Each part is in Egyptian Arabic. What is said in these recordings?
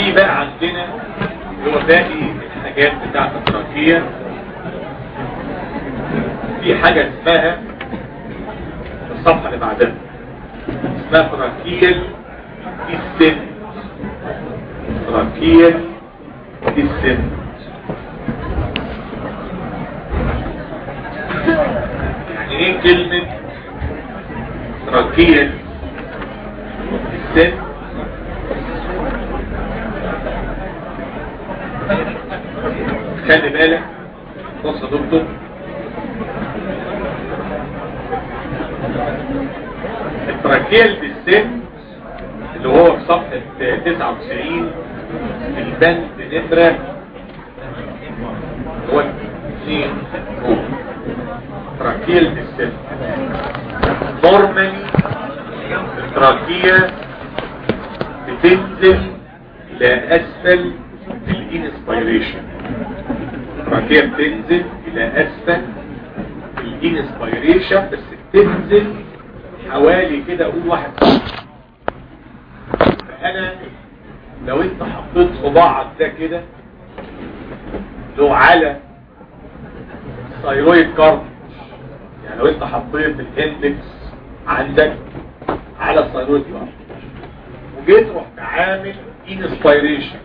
في بقى عندنا اللي هو باقي الحاجات بتاعت التراكية في حاجة اسمها الصفحة اللي بعدها اسمها تراكيل السن تراكيل السن يعني ايه كلمة تراكيل السن خلي بالك بص يا دكتور التراكيل بالسن اللي هو في صفحة 99 البند نمرة هو اثنين فوق تراكيل بالسن نورمالي التراكية بتنزل الى اسفل في الانسبيريشن التراكية بتنزل الى اسفل في الانسبيريشن بس بتنزل حوالي كده اقول واحد فانا لو انت حطيت صباعك ده كده له على ثايرويد كارد يعني لو انت حطيت الاندكس عندك على الثايرويد كارد وجيت رحت عامل انسبيريشن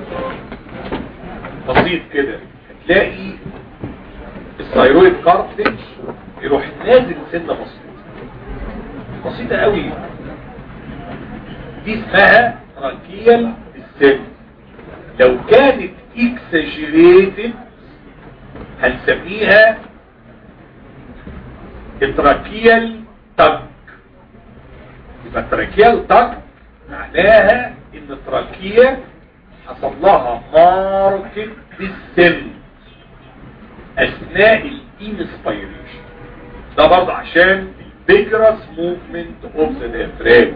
بسيط كده هتلاقي الثايرويد كارتج يروح نازل سنه بسيطه بسيطة قوي دي اسمها تراكيال السن لو كانت اكسجريتد هنسميها التراكيال تك يبقى التراكيال تك معناها ان التراكية حصل لها ماركت بالسن اثناء الانسبيريشن ده برضه عشان vigorous movement of the diaphragm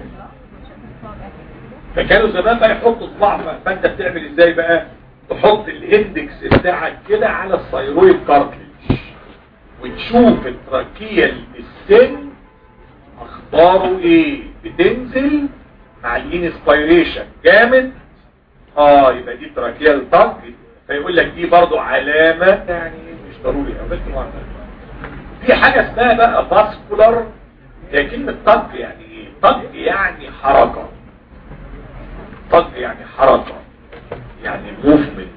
فكانوا زمان بقى يحطوا صباع فانت بتعمل ازاي بقى تحط الاندكس بتاعك كده على الثيرويد كارتلج وتشوف التراكية السن اخباره ايه بتنزل مع الانسبيريشن جامد اه يبقى دي تراكية الطق فيقول لك دي برضو علامة يعني مش ضروري بس في حاجة اسمها بقى فاسكولار هي كلمة طق يعني ايه طق يعني حركة طق يعني حركة يعني موفمنت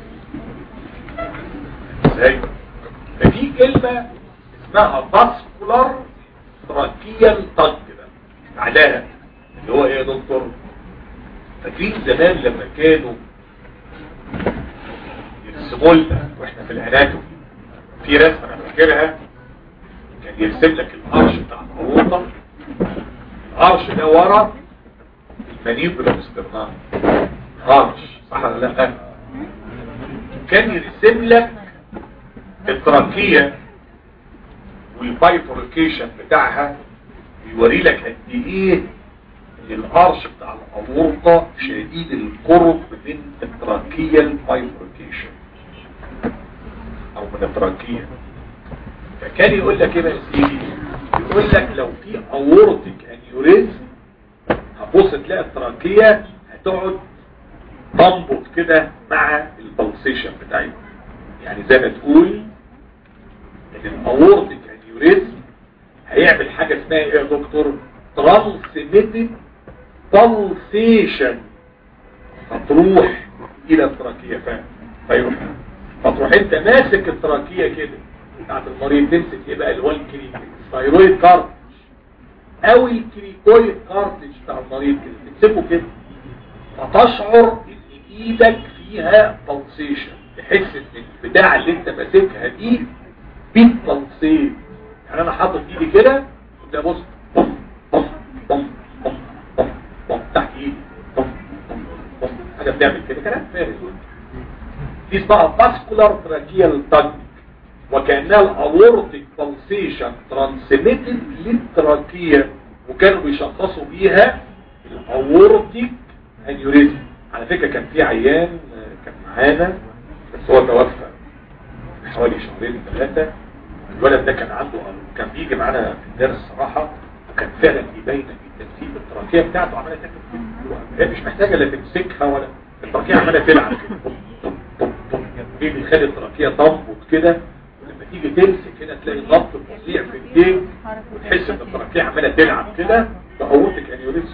ازاي ففي كلمة اسمها فاسكولار تراكيال طق ده معناها اللي هو ايه يا دكتور فاكرين زمان لما كانوا يرسموا لنا واحنا في الاناتومي في رسمه انا فاكرها كان يرسم لك القرش بتاع العروضه القرش ده ورا المانيبولا استرنام قرش صح ولا لا كان يرسم لك التراكيه والبايفوركيشن بتاعها يوري لك قد ايه القرش بتاع الأورطة شديد القرب من التراكية البايفوركيشن او من التراكية فكان يقول لك ايه بقى سيدي يقول لك لو في اورتك انيوريزم هتبص تلاقي التراكية هتقعد تنبض كده مع البلسيشن بتاعتها يعني زي ما تقول ان الاورتك انيوريزم هيعمل حاجة اسمها ايه يا دكتور ترانسميتد بلسيشن فتروح الى التراكية فاهم فيروح فتروح انت ماسك التراكية كده بتاعت المريض تمسك ايه بقى اللي هو الثايرويد كارتج او الكريكويد كارتج بتاع المريض كده تمسكه كده فتشعر ان ايدك فيها بلسيشن تحس ان البتاع اللي انت ماسكها دي بتبلسيت يعني انا حاطط ايدي كده وده بص بوم بوم بوم بوم بوم بوم تحت ايدي بوم بوم بوم حاجه بتعمل كده كلام فارغ دي اسمها فاسكولار تراكيال تاج وكانها الاورتيك بلسيشن ترانسميتد للتراكيه وكانوا بيشخصوا بيها الاورتيك انيوريزم على فكره كان في عيان كان معانا بس هو توفى حوالي شهرين ثلاثه الولد ده كان عنده كان بيجي معانا في الدرس صراحة وكان فعلا يبين جدا في التراكية بتاعته عمالة تاكل هي مش محتاجة لا تمسكها ولا التركية عمالة تلعب كده طب طب طب ايه اللي يخلي التركية تنبض كده لما تيجي تمسك كده تلاقي ضغط فظيع في ايديك وتحس ان التركية عمالة تلعب كده ده اورتك انيوريزم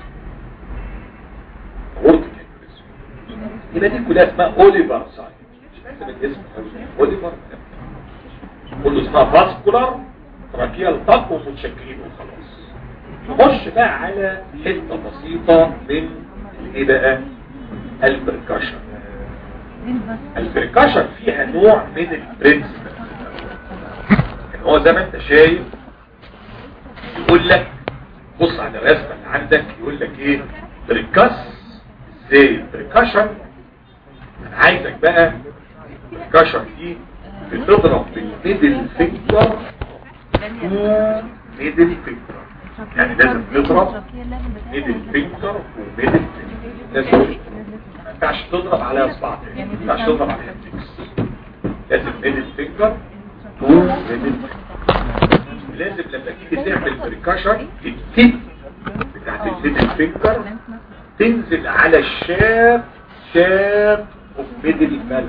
اورتك انيوريزم يبقى دي كلها اسمها اوليفر ساين مش لازم الاسم اوليفر كله اسمها فاسكولار تراكيال تاك ومتشكلين وخلاص نخش بقى على حته بسيطه من ايه بقى البركشن البركشن فيها نوع من البرنسبل يعني هو زي ما انت شايف يقول لك بص على الرسمه اللي عندك يقول لك ايه بركس ازاي بركشن انا عايزك بقى البركشن دي بتضرب بالميدل فينجر تو ميدل فينجر يعني لازم نضرب ميدل فينجر وميدل فينجر لازم ما ينفعش تضرب على اصبع تاني ما ينفعش تضرب على الاندكس لازم ميدل فينجر تو ميدل لازم لما تيجي تعمل بريكاشن التيب بتاعت الميدل فينجر تنزل على الشاب شاب اوف ميدل بالانس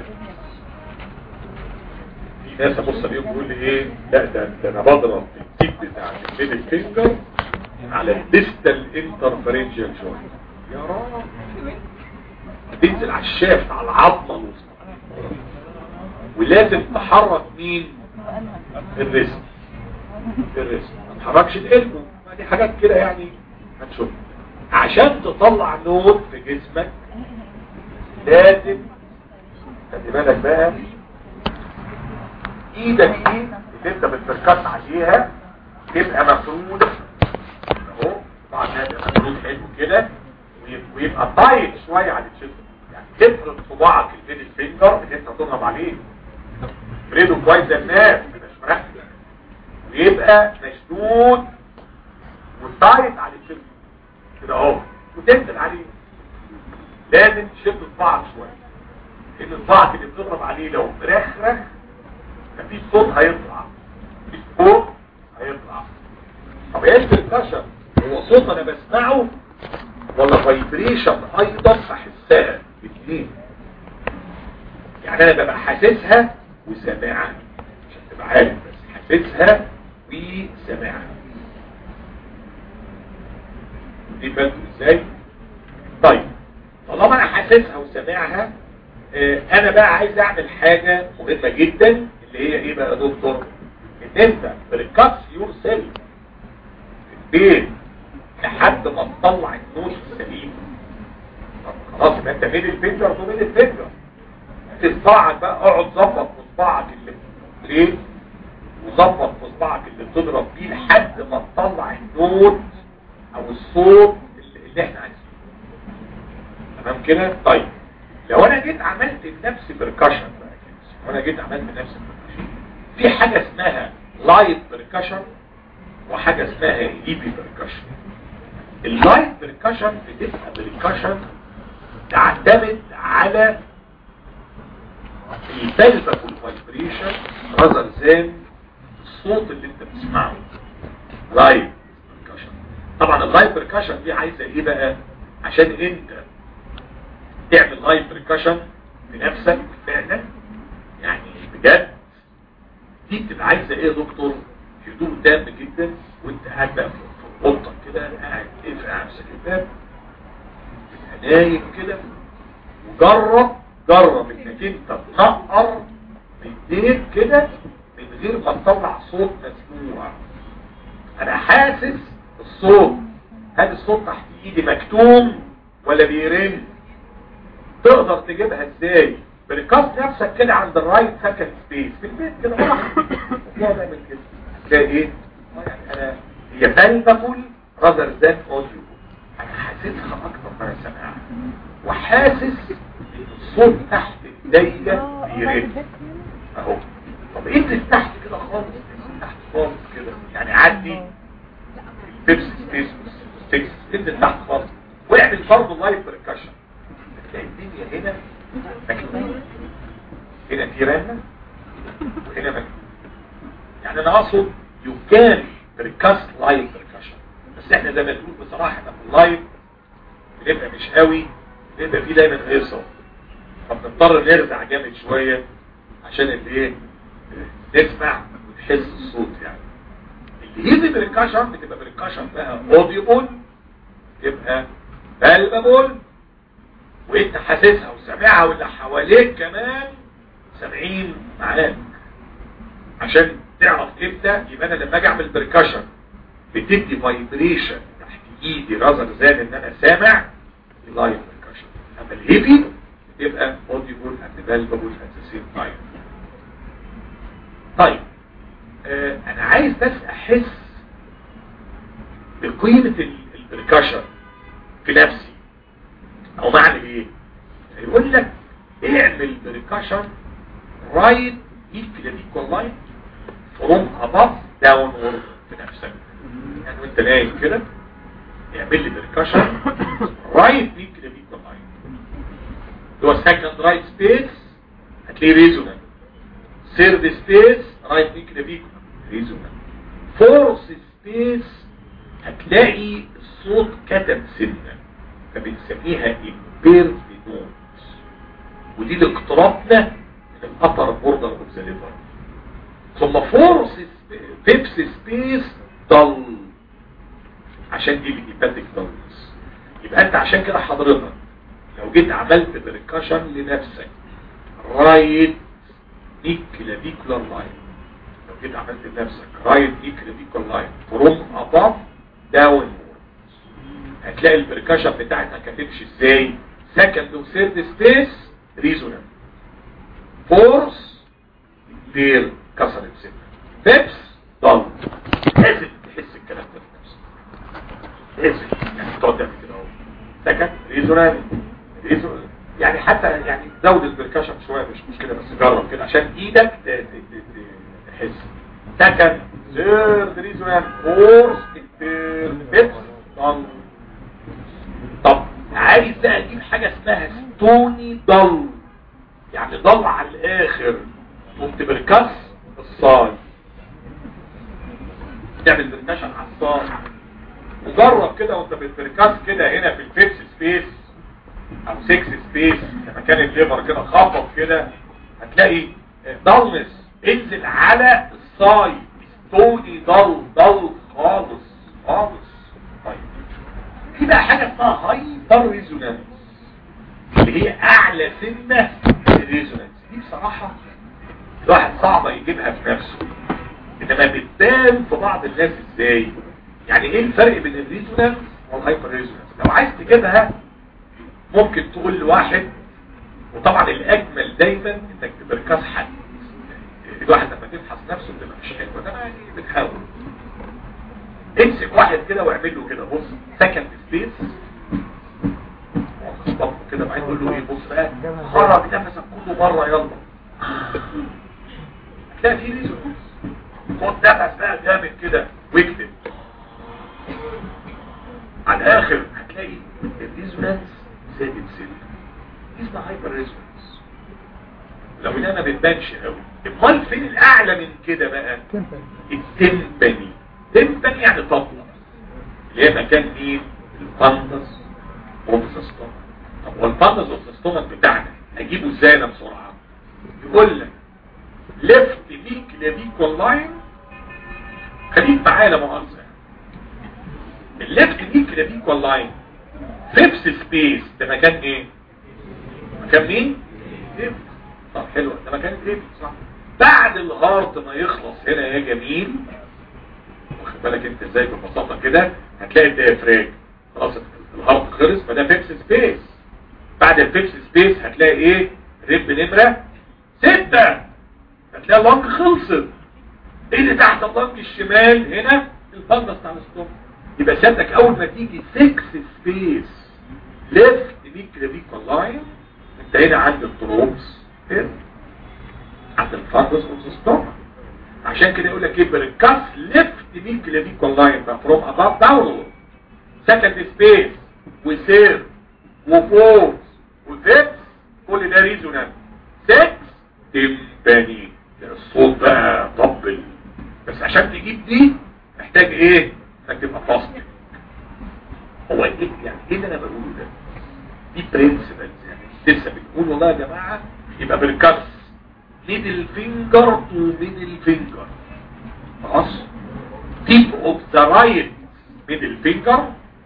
في ناس ابص عليهم يقول لي ايه لا ده, ده انا بضرب التيب بتاعت الميدل فينجر على الديستال انترفرنجيال جوينت يا راجل تنزل على الشافت على العظمه الوسطى ولازم تحرك مين الريست الريست ما تحركش القلب دي حاجات كده يعني هنشوف عشان تطلع نور في جسمك لازم خلي بالك بقى ايدك دي اللي انت بتركز عليها تبقى مفروده اهو طبعا هذا مفروض حلو كده ويبقى طايت شويه على الجسم يعني تفرد صباعك الميدل فينجر اللي انت تضرب عليه تفرده كويس زي الناس مش مركز ويبقى مشدود وطايت على الجسم كده اهو وتنزل عليه لازم تشد صباعك شويه لان صباعك اللي بتضرب عليه لو مرخرخ مفيش صوت هيطلع مفيش صوت هيطلع طب ايه البركشن هو صوت انا بسمعه ولا فايبريشن ايضا بحسها الاثنين يعني انا ببقى حاسسها وسامعها عشان تبقى عارف بس حاسسها وسامعها دي فهمتوا ازاي طيب طالما انا حاسسها وسامعها اه انا بقى عايز اعمل حاجة مهمة جدا اللي هي ايه بقى يا دكتور ان انت بركبس يور سيل البيت لحد ما تطلع النور السليم طب خلاص يبقى انت ميد الفكرة وميد الفكرة تصبعك بقى اقعد ظبط مصبعك اللي ليه وظبط مصبعك اللي بتضرب بيه لحد ما تطلع النوت او الصوت اللي احنا عايزينه تمام كده طيب لو انا جيت عملت لنفسي بركشن بقى كده وانا جيت عملت لنفسي بركشن في حاجة اسمها لايت بركشن وحاجة اسمها هيبي بركشن اللايت بركشن بتبقى بركشن تعتمد على البلبة والفايبريشن رازر زان الصوت اللي انت بتسمعه لايت بركشن طبعا اللايت بركشن دي عايزة ايه بقى عشان انت تعمل لايت بركشن بنفسك فعلا يعني بجد دي بتبقى عايزة ايه يا دكتور هدوء تام جدا وانت قاعد بقى في اوضتك كده قاعد تقفل على نفسك الباب نايم كده وجرب جرب انك انت تنقر بايديك كده من غير ما تطلع صوت مسموع انا حاسس الصوت هل الصوت تحت ايدي مكتوم ولا بيرن تقدر تجيبها ازاي بركاز نفسك كده عند الرايت سكند سبيس في البيت كده تلاقي نعمل كده تلاقي ايه يعني انا هي بلبفول رادر ذان اوديو انا حاسسها اكتر ما انا سامعها وحاسس ان الصوت تحت ايديا بيرن اهو طب انزل تحت كده خالص انزل تحت خالص كده يعني عدي البيبس سبيس ستيكس انزل تحت خالص واعمل برضه لايف بركشن تلاقي الدنيا هنا مكتوبة هنا في رنة وهنا مكتوبة يعني انا اقصد you can percuss live percussion بس احنا زي ما تقول بصراحة احنا في اللايف بنبقى مش قوي بنبقى فيه دايما هيصة فبنضطر نرزع جامد شويه عشان الايه نسمع ونحس الصوت يعني اللي يجي بريكاشن بتبقى بريكاشن بقى اوديبل تبقى بالبابل وانت حاسسها وسامعها واللي حواليك كمان سامعين معاك عشان تعرف امتى يبقى انا لما اجي اعمل بريكاشن بتدي فايبريشن تحت ايدي رازر زاد ان انا سامع لايف بريكاشن اما الهيفي يبقى اوديبل اند بالبابل ات ذا سيم تايم طيب آه انا عايز بس احس بقيمة البركاشن في نفسي او معنى ايه يقول لك اعمل بركاشن رايت ايد كلافيكول لاين فروم اباف داون في نفسك يعني وانت نايم كده اعمل لي بركاشن رايت ايد كلافيكول لاين اللي هو سكند رايت سبيس هتلاقيه ريزونانت ثيرد سبيس رايت ايد كلافيكول ريزونانت فورث سبيس هتلاقي الصوت كتم سنة فبنسميها امبيرد نوت ودي لاقترابنا من الابر بوردر اوف ذا ليفر ثم فورس فيبس سبيس ضل عشان دي الايباتيك ضلنس يبقى انت عشان كده حضرتك لو جيت عملت بريكاشن لنفسك رايت نيك كلافيكولار لاين لو جيت عملت لنفسك رايت نيك كلافيكولار لاين فروم اباف داون هتلاقي البركاشن بتاعتك هتمشي ازاي سكند وثيرد سبيس ريزونانت فورس دير كسرت سنة فيبس ضل لازم تحس الكلام ده في نفسك لازم يعني تقعد تعمل كده اهو سكند ريزونانت ريزونانت يعني حتى يعني زود البركاشن شويه مش مشكله بس جرب كده عشان ايدك تحس سكند ثيرد ريزونانت فورس فيبس ضل طب عايز بقى اجيب حاجة اسمها ستوني ضل يعني ضل على الاخر قمت بركس الصاج تعمل بركشن على الصاج وجرب كده وانت بتبركس كده هنا في الفيبس سبيس او سكس سبيس مكان الليفر كده خبط كده هتلاقي ضلنس انزل على الصاي ستوني ضل ضل خالص خالص طيب في بقى حاجة اسمها هايبر ريزونانس اللي هي اعلى سنة الريزونانس دي بصراحة الواحد صعبة يجيبها في نفسه انما بتبان في بعض الناس ازاي يعني ايه الفرق بين الريزونانس والهايبر ريزونانس لو عايز تجيبها ممكن تقول لواحد وطبعا الاجمل دايما انك تبركز حد الواحد لما تبحث نفسه بتبقى مش حلوه ده يعني بتحاول امسك واحد كده واعمل له كده بص سكند سبيس خبطه كده بعدين تقول له ايه بص بقى خرج نفسك كله بره يلا هتلاقي في ريزونانس خد نفس بقى جامد كده واكتب على الاخر هتلاقي الريزونانس زادت سنه اسمها هايبر ريزونانس لو ده ما بتبانش قوي امال فين الاعلى من كده بقى التمبني تمبني يعني طبلة اللي هي مكان مين الباندس اوبسستومك طب والباندس اوبسستومك بتاعنا اجيبه ازاي انا بسرعه يقول لك ليفت ليك لبيك لاين خليك معايا لا مؤاخذه الليفت ليك لبيك لاين فيبس سبيس ده مكان ايه مكان مين ليفت طب حلو ده مكان ليفت صح بعد الهارت ما يخلص هنا يا جميل واخد بالك انت ازاي ببساطه كده هتلاقي الديافراج خلاص الهارت خلص فده فيبس سبيس بعد الفيبس سبيس هتلاقي ايه ريب نمره ستة هتلاقي اللنج خلصت ايه اللي تحت اللنج الشمال هنا البلدس بتاع الستوم يبقى سيادتك اول ما تيجي 6 سبيس ليفت ليك كلافيكول لاين انت هنا عند التروبس هنا عند الفاندس اوف ستوم عشان كده يقول لك ايه بركاس ليفت ليك كلافيكول لاين بقى فروم اباف داون سكند سبيس وسير وفورس وفيبس كل ده ريزونانس 6 تمباني الصوت بقى طبل بس عشان تجيب دي محتاج ايه انك تبقى فاصل هو ايه يعني ايه اللي انا بقوله ده دي برنسبلز يعني لسه بنقول والله يا جماعة يبقى بالكف ميدل فينجر تو ميدل فينجر خلاص tip of the right middle finger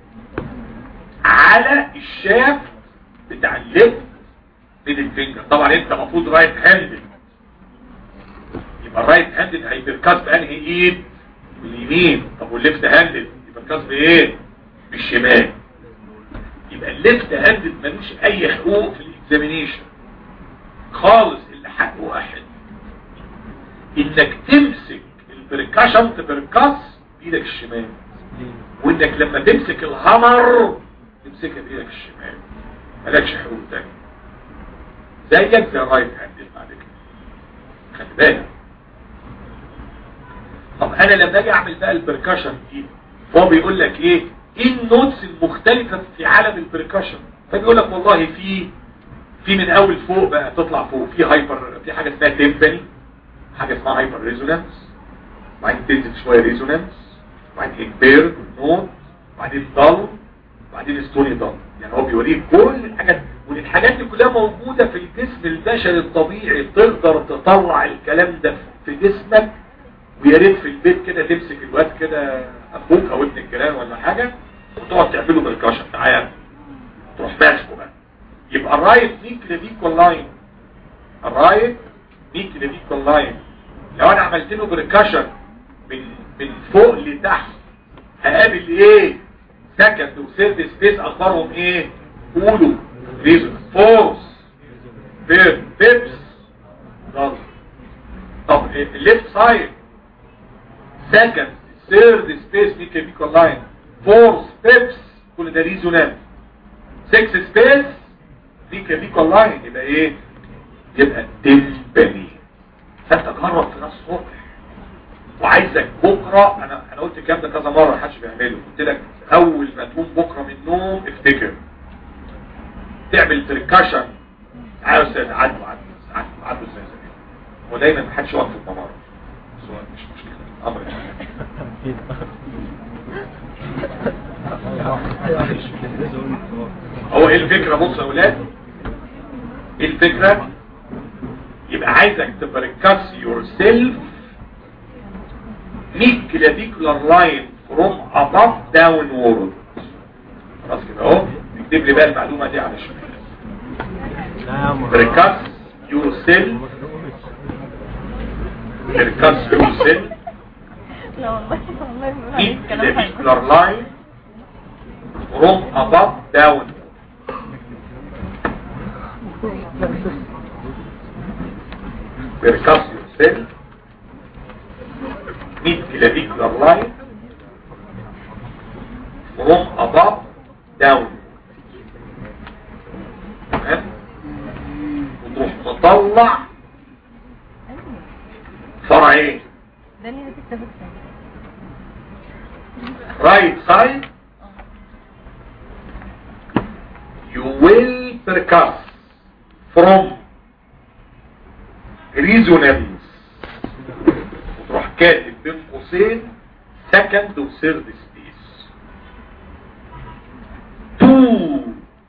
على الشاف بتاع الليفت middle finger طبعا انت المفروض رايت هاندد يبقى الرايت هاندد هيبركاس بانهي ايد باليمين طب والليفت هاندد يبركاس بايه بالشمال يبقى الليفت هاندد ملوش اي حقوق في الاكزامينيشن خالص اللي حقه واحد انك تمسك البركاشن تبركاس بايدك الشمال وانك لما تمسك الهامر تمسكها بايدك الشمال مالكش حقوق تاني زيك زي الرايت هاندد بعد كده خلي بالك طب انا لما اجي اعمل بقى البركاشن دي هو بيقول لك ايه ايه النوتس المختلفة في عالم البركاشن فبيقول لك والله في في من اول فوق بقى تطلع فوق في هايبر في حاجة اسمها تيمباني حاجة اسمها هايبر ريزونانس وبعدين تنزل شوية ريزونانس وبعدين امبير نوت وبعدين ضل وبعدين ستوني ضل يعني هو بيوريك كل الحاجات والحاجات دي كلها موجودة في الجسم البشري الطبيعي تقدر تطلع الكلام ده في جسمك ويا ريت في البيت كده تمسك الواد كده اخوك او ابن الجيران ولا حاجه وتقعد تعمله بالكاشن تعالى تروح ماسكه بقى يبقى الرايت دي كلافيكول لاين الرايت دي كلافيكول لاين لو انا عملت له بركاشن من من فوق لتحت هقابل ايه سكند وثيرد سبيس اخبارهم ايه قولوا ريزون فورس فير بيبس طب الليفت سايد second third space دي chemical line four steps كل ده ريزونانس six space دي chemical line يبقى ايه يبقى تمبني فانت جرب في نفس الصبح وعايزك بكرة انا انا قلت الكلام ده كذا مرة محدش بيعمله قلت لك اول ما تقوم بكرة من النوم افتكر تعمل بريكاشن تعالوا يا استاذ عدوا عدوا عدوا عدوا ازاي زي ودايما محدش واقف في الممر مش مشكلة امر هو ايه الفكرة بص يا اولاد ايه الفكرة يبقى عايزك تبركس يور سيلف 100 كلافيكولار لاين فروم above downward خلاص كده اهو اكتب لي بقى المعلومة دي على الشمال بركس يور سيلف بركس يور سيلف لا والله والله بنقول عليه deep كلام حلو. clavicular line from above down percussive cell mid clavicular line from above down تمام وتروح مطلع فرع ايه ده اللي تكتب right side you will percuss from resonance وتروح كاتب بين قوسين second و third space two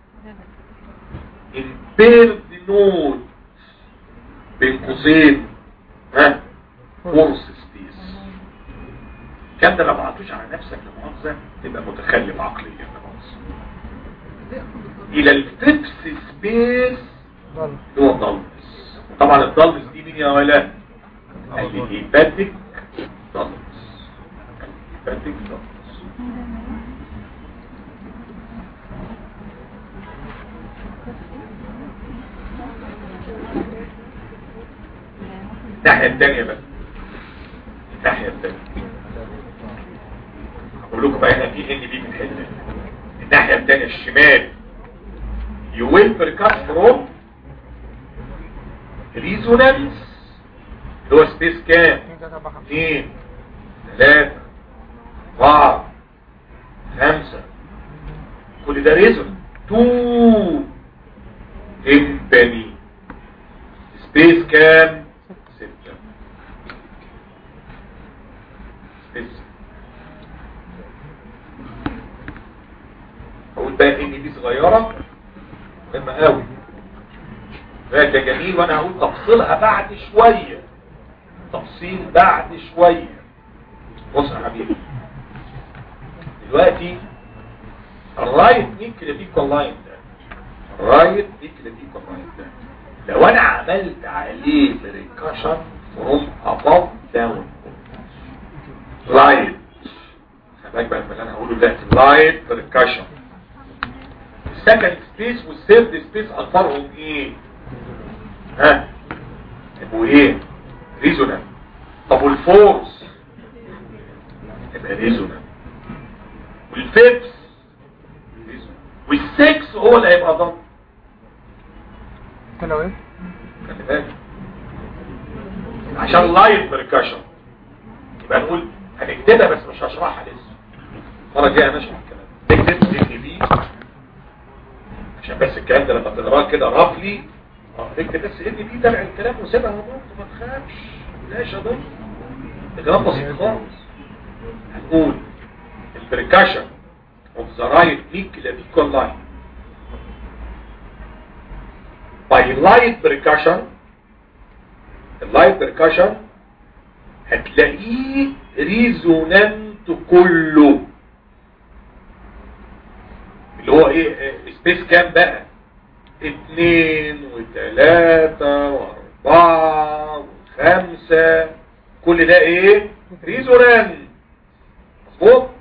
impaired note بين قوسين ها fourth space الكلام ده لو ما عطوش على نفسك لمؤاخذة تبقى متخلف عقليا لمؤاخذة الى الفيبس سبيس اللي هو الضلمس طبعا الضلمس دي مين يا ولا الهيباتيك ضلمس الهيباتيك ضلمس الناحية التانية بقى الناحية التانية هقول لكم بقى هنا في ان دي من حته الناحية التانية الشمال you will percuss from resonance اللي هو سبيس كام اثنين ثلاثة أربعة خمسة كل ده ريزون تو تمبني سبيس كام ستة سبيس اقول بقى ان دي صغيرة مهمة قوي ده جميل وانا هقول تفصيلها بعد شوية تفصيل بعد شوية بص يا حبيبي دلوقتي الرايت نيكليتيكال لاين ده الرايت نيكليتيكال لاين ده لو انا عملت عليه بريكاشن فروم اباف داون لايت خلي بقى من اللي انا هقوله دلوقتي لايت بريكاشن السكند سبيس والثيرد سبيس اخبارهم ايه ها يبقوا ايه ريزونانت طب والفورس يبقى ريزونانت والفيبس والسكس هو اللي هيبقى ضغط لو ايه خلي بالك عشان لايت بركشن يبقى نقول هنكتبها بس مش هشرحها لسه المره الجايه هنشرح الكلام تكتب ان بي عشان بس الكلام ده لما تقراه كده رفلي اه تكتب بس ان بي تابع الكلام وسيبها نضغط ما تخافش لاش يا ضغط الكلام بسيط خالص هنقول البركشن of the right peak clavicle line by light percussion اللايت percussion هتلاقيه ريزونانت كله اللي هو ايه سبيس كام بقى اتنين وتلاتة واربعة وخمسة كل ده ايه ريزونانت مظبوط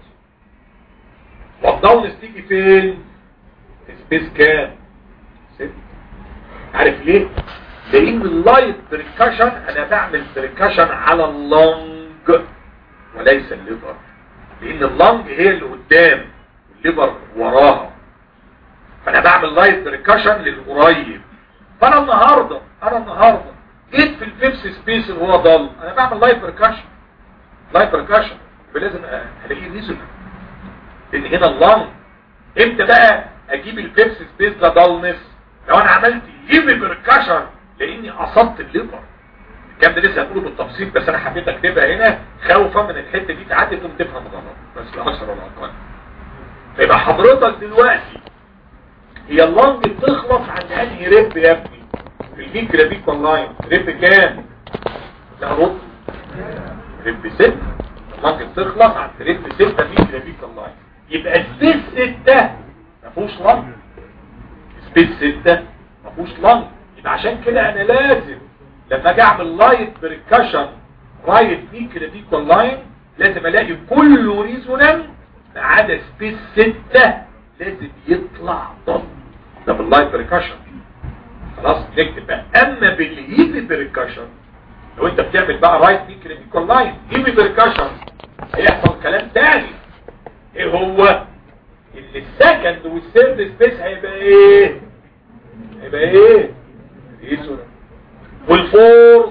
والداون تيجي فين سبيس كام ست عارف ليه لان اللايت بريكاشن انا بعمل بريكاشن على اللنج وليس الليفر لان اللنج هي اللي قدام والليفر وراها فانا بعمل لايت بريكاشن للقريب فانا النهارده انا النهارده جيت في الفيبس سبيس اللي هو ضل انا بعمل لايت بريكاشن لايت بريكاشن فلازم الاقيه ريزونانت لان هنا اللنج امتى بقى اجيب البيبس سبيس ده ضلنس لو انا عملت هيفي بركشن لاني قصدت الليفر الكلام ده لسه هقوله بالتفصيل بس انا حبيت اكتبها هنا خوفا من الحته دي تعدي تقوم تفهم غلط بس لا اكثر ولا اقل فيبقى حضرتك دلوقتي هي اللنج بتخلص عند انهي ريب يا ابني في الميك ريبيك لاين ريب كام لا رد ريب 6 اللنج بتخلص عند ريب 6 ميك ريبيك لاين يبقى سبيس 6 ما فيهوش لنج سبيس 6 ما فيهوش لنج يبقى عشان كده انا لازم لما اجي اعمل لايت بريكشن رايت ميك ريبيك لاين لازم الاقي كله ريزونانت ما عدا سبيس 6 لازم يطلع ضم ده باللايت بريكشن خلاص نكتب بقى اما بالهيفي بريكشن لو انت بتعمل بقى رايت ميك ريبيك لاين هيفي بريكشن هيحصل كلام تاني ايه هو ان السكند والثيرد سبيس هيبقى ايه هيبقى ايه ريزونانت والفورس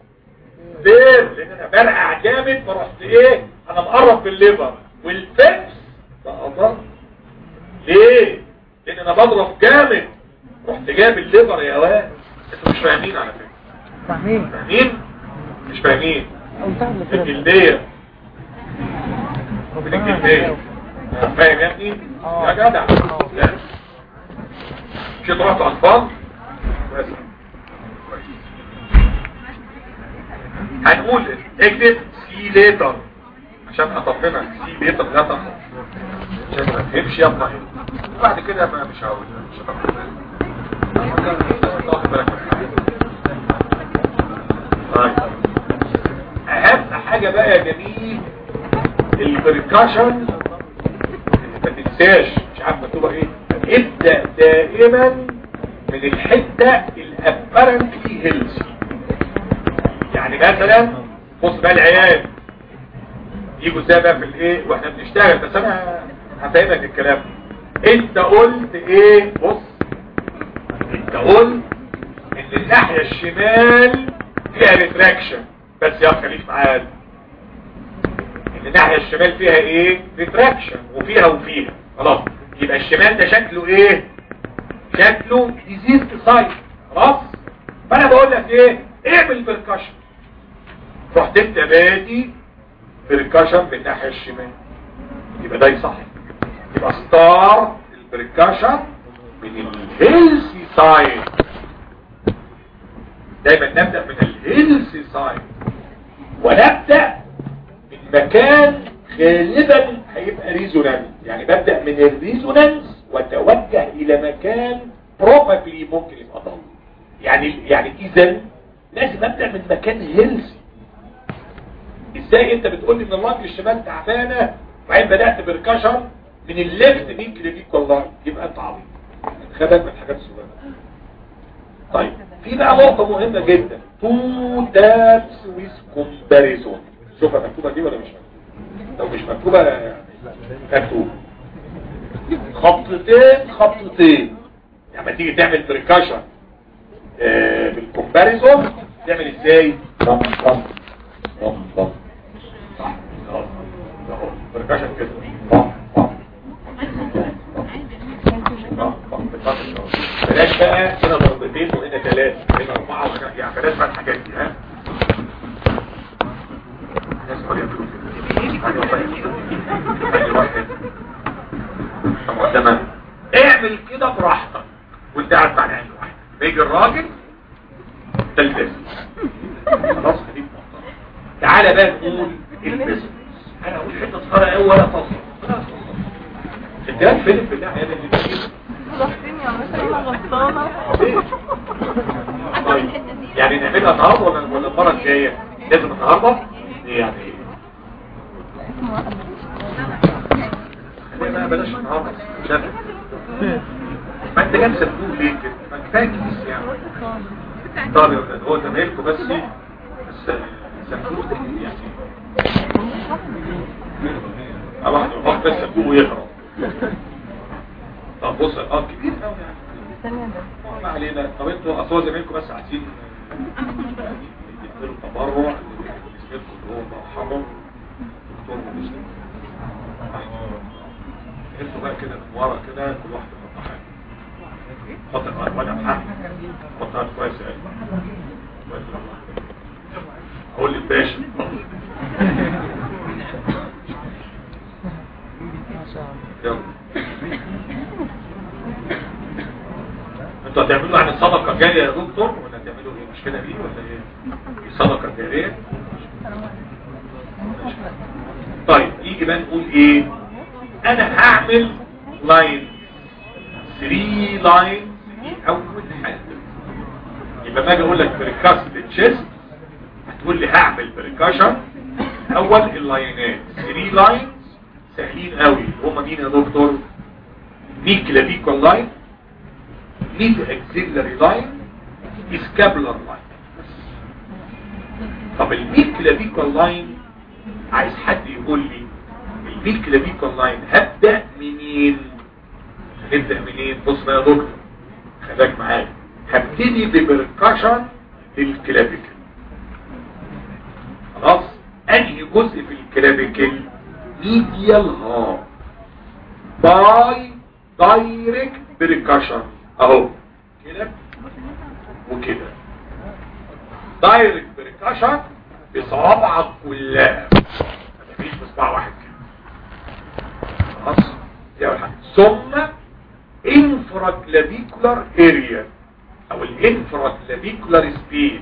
دير لان انا برقع جامد فرحت ايه انا مقرب بالليفر والفكس بقى ضغط ليه لان انا بضرب جامد رحت جايب الليفر يا واد انتوا مش فاهمين على فكره فاهمين فاهمين مش فاهمين او سهل كده الجلديه الجلديه فاهم يا ابني آه. يا جدع آه. لا. مش ضغط اطفال بس هنقول اكتب سي ليتر عشان اطمنك سي ليتر لا تخف عشان ما تفهمش يا ابني بعد كده ما مش هقول مش هتاخد تاخد بالك من حاجة. طيب اهم حاجة بقى يا جميل البركاشن ما تنساش مش عارف مكتوبه ايه ابدا دائما من الحته الابرنتلي هيلثي يعني مثلا بص بقى العيال يجوا ازاي بقى في الايه واحنا بنشتغل بس انا هفهمك الكلام انت قلت ايه بص انت قلت ان الناحيه الشمال فيها ريتراكشن بس يا خليك معايا ان الناحيه الشمال فيها ايه ريتراكشن وفيها وفيها خلاص يبقى الشمال ده شكله ايه شكله ديزيز سايت خلاص فانا بقول لك ايه اعمل بركشن رحت انت بادي بركشن بالناحيه الشمال يبقى ده يصح يبقى ستار البركشن من الهيلثي سايد دايما نبدأ من الهيلثي سايد ونبدأ من مكان غالبا هيبقى ريزونانس يعني ببدأ من الريزونانس واتوجه الى مكان بروبابلي ممكن يبقى ضل يعني يعني اذا لازم ابدأ من مكان هيلثي ازاي انت بتقول لي ان اللنج الشمال تعبانه وبعدين بدات بركشن من الليفت مين كلينيك والله يبقى انت عبيط خدك من الحاجات الصغيره طيب في بقى نقطه مهمه جدا تو تابس ويز كومباريزون شوفها مكتوبه دي ولا مش مكتوبه لو مش مكتوبه مكتوبه خطتين خطتين يعني لما تيجي تعمل بركشن آه بالكومباريزون تعمل ازاي طم طم طم طم صح اهو بركشن كده طم طم بلاش بقى هنا ضربتين وهنا ثلاثة هنا أربعة وهنا يعني بلاش بقى الحاجات دي ها الناس ما يعملوا كده يعني والله يعني واحد طب تمام اعمل كده براحتك وانت قاعد مع العين واحد بيجي الراجل تلبس خلاص خليك محترم تعالى بقى نقول البسمس انا اقول حته صغيره قوي ولا تصل انت فين في الناحيه دي ضغطين يا مثلا انا غلطانه طيب يعني نعملها النهارده ولا ولا المره الجايه لازم النهارده إيه يعني خلينا بقى بلاش النهارده مش عارف. ما انت جاي مسبوق ليه كده ما كفايه كيس يعني طب يا ولاد هو زمايلكم بس بس سبوق يعني اه واحد يروح بس سبوق ويهرب طب بص اه كبير قوي يعني ثانية ده ما علينا طب انتوا اصلا زمايلكم بس عايزين يديروا تبرع لزميلكم اللي هو مرحبا دكتور مسلم انتوا بقى كده من ورا كده كل واحد يحط حاجه حط الورق وانا محمد حط هات كويس يعني اقول للباشا يلا انتوا هتعملوا عن الصدقه جاريه يا دكتور ولا هتعملوا ايه مش كده دي ولا ايه الصدقه الجاريه طيب يجي بقى نقول ايه انا هعمل لاين 3 لاين اول حاجه يبقى ما اجي اقول لك بريكاست تشيست هتقول لي هعمل بريكاشن اول اللاينات 3 لاينز سهلين قوي هما مين يا دكتور مين كلافيكول لاين ميد اكسيلري لاين اسكابلر لاين طب الميد كلافيكول لاين عايز حد يقول لي الميد كلافيكول لاين هبدأ منين هنبدأ منين بص بقى يا دكتور خليك معايا هبتدي ببركشن للكلافيكل خلاص انهي جزء في الكلافيكل ميديال هار باي دايركت بركشن اهو كده وكده دايركت بركشن بصوابعك كلها مفيش بصباع واحد كده خلاص دي اول حاجه ثم انفراكلافيكولار اريا او الانفراكلافيكولار سبيس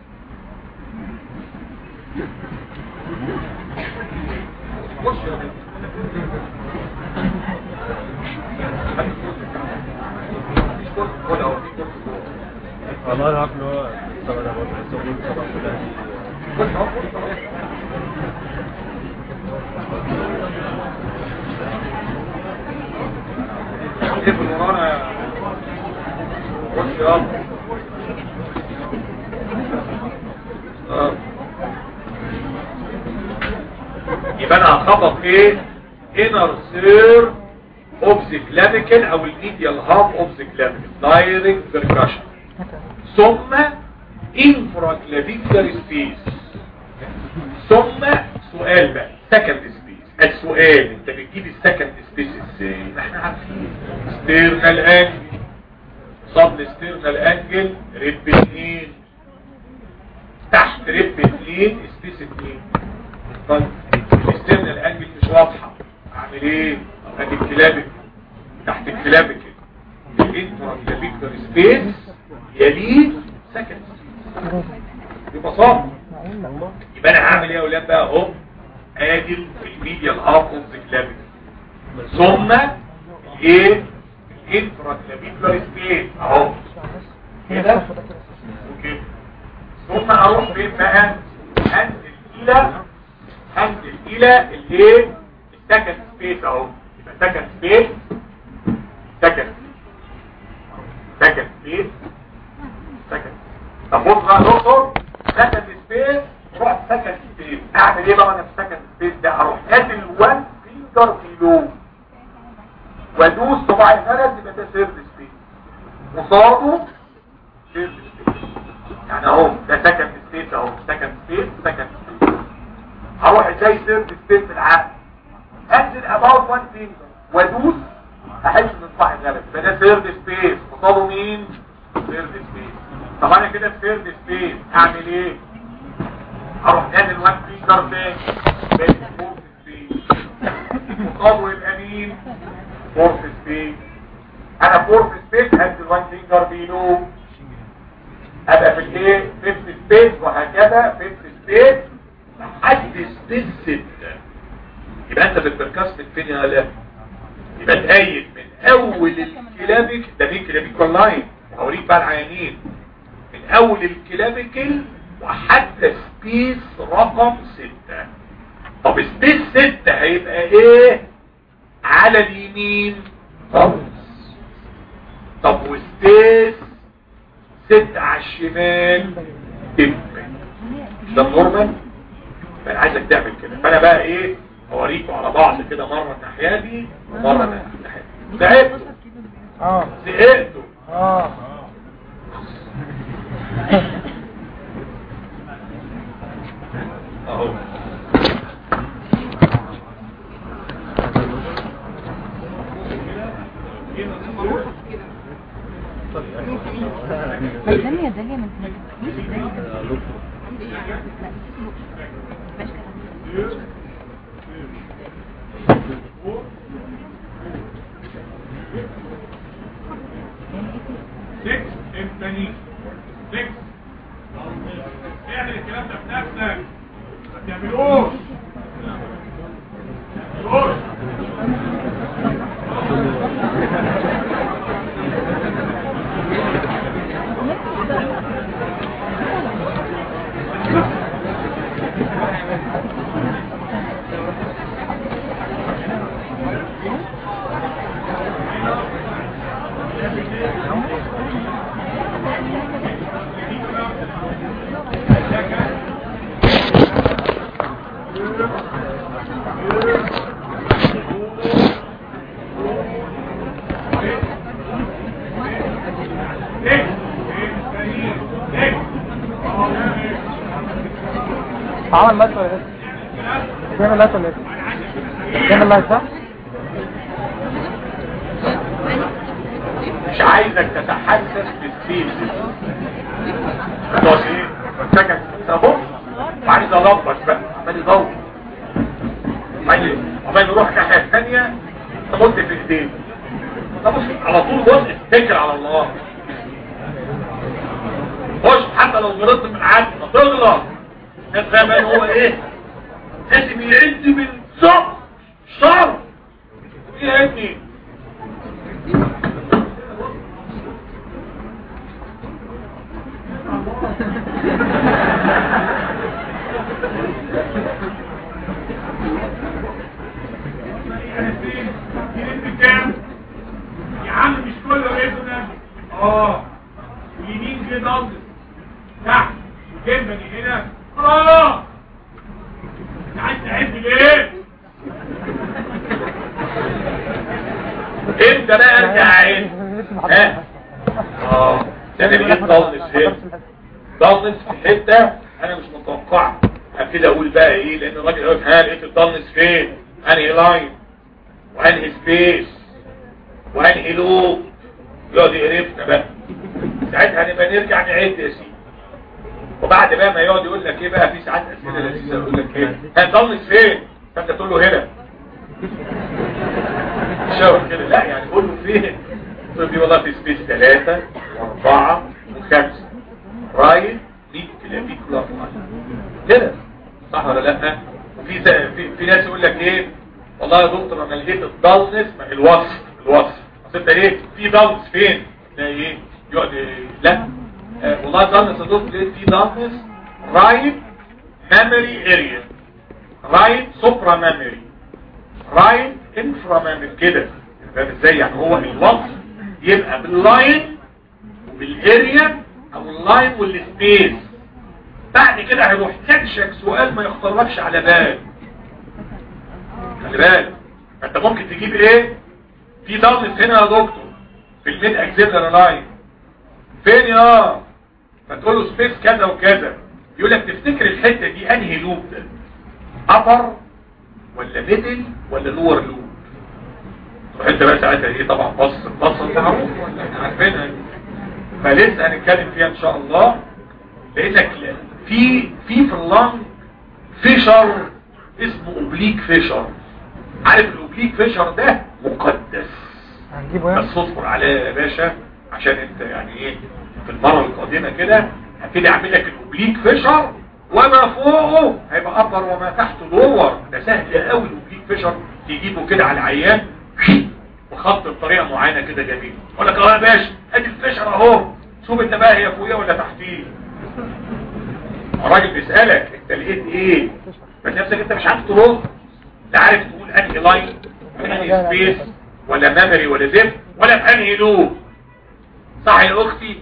بص يا بنت. مفيش كرسي ولا هو في كرسي جوه. والله العارف اللي هو طبعا ده برضه السعوديين طبعا كلها كرسي اهو، كرسي اهو. ايه في ورانا يا كرسي اهو. اه. يبقى انا هخبط ايه inner third of the clavicle او الميديال half of the clavicle direct percussion ثم infraclavicular space ثم سؤال بقى second space السؤال انت بتجيب السكند سبيس ازاي ما احنا عارفين sternal angle صب sternal angle رب 2 تحت رب 2 سبيس 2 طيب الاسترنال انجل مش واضحة اعمل ايه ادي الكلابك تحت الكلابك الانترا كلابيكتر سبيس يليه سكند ببساطه يبقى انا هعمل ايه يا اولاد بقى اهو ادي الميديال هاف اوف ذا كلافيكل ثم ايه الانفرا كلافيكولار سبيس اهو كده وكده ثم اروح فين بقى هنزل الى هنزل الى الايه السكند سبيس اهو يبقى سكند سبيس سكند سكند سبيس سكند طب بص بقى يا دكتور سكند سبيس رحت سكند سبيس اعمل ايه بقى انا في سكند سبيس ده اروح ادي الوان فينجر كيلو وادوس صباع الفرد يبقى ده سيرد سبيس قصاده سيرد سبيس يعني اهو ده سكند سبيس اهو سكند سبيس سكند سبيس هروح ازاي سيرد سبيس في العقل انزل اباوت وان فينجر وادوس احس من صباع الفرد فده سيرد سبيس قصاده مين سيرد سبيس طب انا كده في سيرد سبيس اعمل ايه اروح نازل وان فينجر فين بين فورث سبيس قصاده يبقى مين فورث سبيس انا فورث سبيس هنزل وان فينجر بيلو ابقى في الايه فيفث سبيس وهكذا فيفث سبيس لحد سبيس 6 يبقى انت بالبركاس من فين يا لا يبقى تقيد من اول الكلامك ده مين كلاميكال لاين هوريك بقى العيانين من اول الكلاميكال وحتى سبيس رقم 6 طب سبيس 6 هيبقى ايه على اليمين طب طب وسبيس 6 على الشمال تبقى ده النورمال فانا عايزك تعمل كده فانا بقى ايه اوريكم على بعض كده مره الناحيه دي ومره الناحيه دي تعبتوا اه زهقتوا اه اهو داليا داليا ما تنجحنيش داليا لا مبقاش كده سكس امتاني سكس اعمل الكلام ده بنفسك ما تعملوش ما تعملوش عمل لايت ولا لسه؟ بيعمل لايت ولا لسه؟ بيعمل لايت صح؟ مش عايزك تتحسس بالسيل خلاص ايه سكت اهو وعايز الخبط بقى عمال يدور عمال عمال نروح الناحيه الثانيه تمد في ايديه تبص على طول بص اتكل على الله خش حتى لو غلطت من عدل ما تغلط الناس فاهم ان هو ايه لازم يعد بالظبط شر ايه يا ابني يا عم مش كله ايه ده اه يمين كده ضغط تحت وجنبك هنا اه انت عايز تعد ليه انت بقى ارجع عين ها اه ده انا بقيت ضلس هنا ضلس في حته انا مش متوقعها ابتدي اقول بقى ايه لان الراجل يقول ها لقيت الضلس فين انهي لاين وانهي سبيس وانهي لوب يقعد يقرفنا بقى ساعتها نبقى نرجع نعد يا سيدي وبعد بقى ما يقعد يقول لك ايه بقى في ساعات اسئله لذيذه يقول لك ايه هتضلس فين فانت تقول له هنا شاور كده لا يعني قول له فين تقول لي والله في سبيس ثلاثة واربعة وخمسة رايت ميد كلافيكولار كده صح ولا لا وفي ز- في, في ناس يقول لك ايه والله يا دكتور انا لقيت الدالنس ما الوصف الوصف اصل انت ايه في دالنس فين تلاقي ايه يقعد إيه؟ لا آه والله دالنس يا دكتور لقيت في دالنس رايت ميموري اريا رايت سوبرا ميموري رايت انفرا ميموري كده فاهم ازاي يعني هو الوصف يبقى باللاين وبالاريا او اللاين والسبيس بعد كده هيروح تكشك سؤال ما يخطرلكش على بال خلي بالك انت ممكن تجيب ايه في ضغط هنا يا دكتور في الميد اكزيلر لاين فين يا فتقول له سبيس كذا وكذا يقول لك تفتكر الحته دي انهي لوب ده ابر ولا ميدل ولا لور لوب تروح انت بقى ساعتها ايه طبعا بص بص معروف ولا احنا عارفينها فلسه هنتكلم فيها ان شاء الله لقيتك في في في اللنج فيشر اسمه اوبليك فيشر عارف الاوبليك فيشر ده مقدس هنجيبه يعني بس اصبر عليه يا باشا عشان انت يعني ايه في المره القادمه كده هبتدي اعمل لك الاوبليك فيشر وما فوقه هيبقى ابر وما تحته دور ده سهل قوي الاوبليك فيشر تجيبه كده على العيان وخط بطريقه معينه كده جميل اقول لك اهو يا باشا ادي الفيشر اهو شوف انت بقى هي فوقيه ولا تحتيه الراجل بيسالك انت لقيت ايه بس نفسك انت مش عارف ترد لا عارف تقول انهي لاين انهي سبيس ولا ميموري ولا زب ولا في انهي لوب صح يا اختي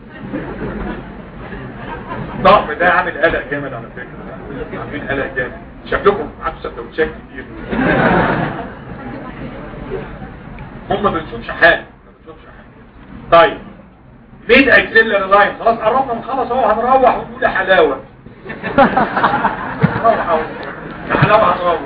الضغط ده عامل قلق جامد على فكره عاملين قلق جامد شكلكم معاكم سندوتشات كتير هم ما بنشوفش حاجه ما بنشوفش حاجه طيب ميد اكسلر لاين خلاص قربنا نخلص اهو هنروح ونقول يا حلاوه نروح اهو يا حلاوه هنروح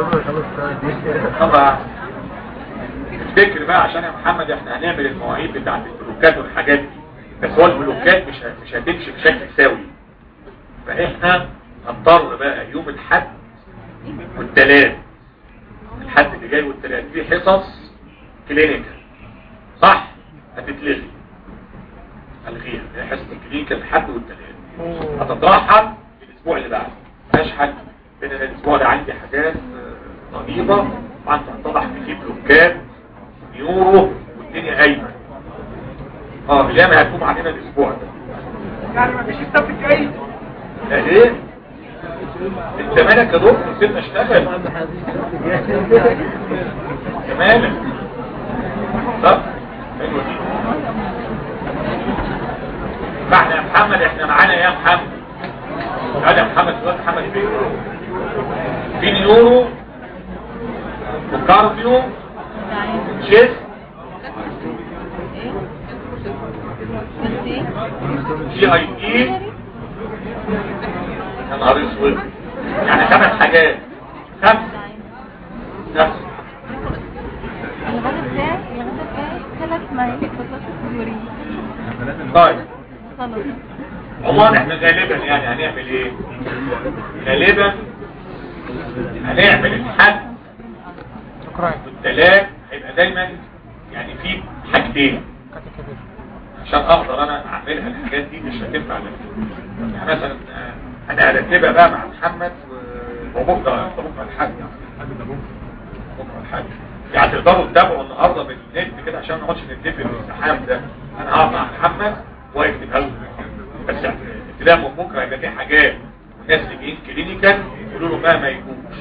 طبعا افتكر بقى عشان يا محمد احنا هنعمل المواعيد بتاعت البلوكات والحاجات دي بس هو البلوكات مش ه- مش هتمشي بشكل سوي فاحنا هنضطر بقى يوم الحد والتلات الحد اللي جاي والتلات في حصص كلينيكال صح هتتلغي الغيها هي حصه الكلينيكال الحد والتلات هتترحل الاسبوع اللي بعده مفيهاش حد بين الاسبوع ده عندي حاجات آه، رهيبه طبعا هتتضح ان في بلوكات نيورو والدنيا قايمه اه الايام هتقوم علينا الاسبوع ده يعني ما فيش السبت الجاي لا ليه انت مالك يا دكتور سيبنا اشتغل انت مالك طب حلوه دي فاحنا يا محمد احنا معانا يا محمد تعالى يا محمد دلوقتي محمد فين في نيورو وكارديو شيست جي اي تي يا نهار اسود يعني خمس حاجات خمس خمس الغداء بتاعي الغداء بتاعي ثلاث معالق بطاطس بوري طيب خلاص عموما احنا غالبا يعني هنعمل ايه غالبا هنعمل الحد شكرا والتلات هيبقى دايما يعني في حاجتين عشان اقدر انا اعملها الحاجات دي مش هتنفع لك يعني مثلا آه، انا هرتبها بقى مع محمد و- وبكره بكره الحد بكره الحد يعني تقدروا تتابعوا النهارده بالنت كده عشان ما نقعدش نتفق في الزحام ده انا هقعد مع محمد واكتبها له بس ابتداء من بكره هيبقى في حاجات الناس اللي جايين كلينيكال يقولوا له ما ما يجوش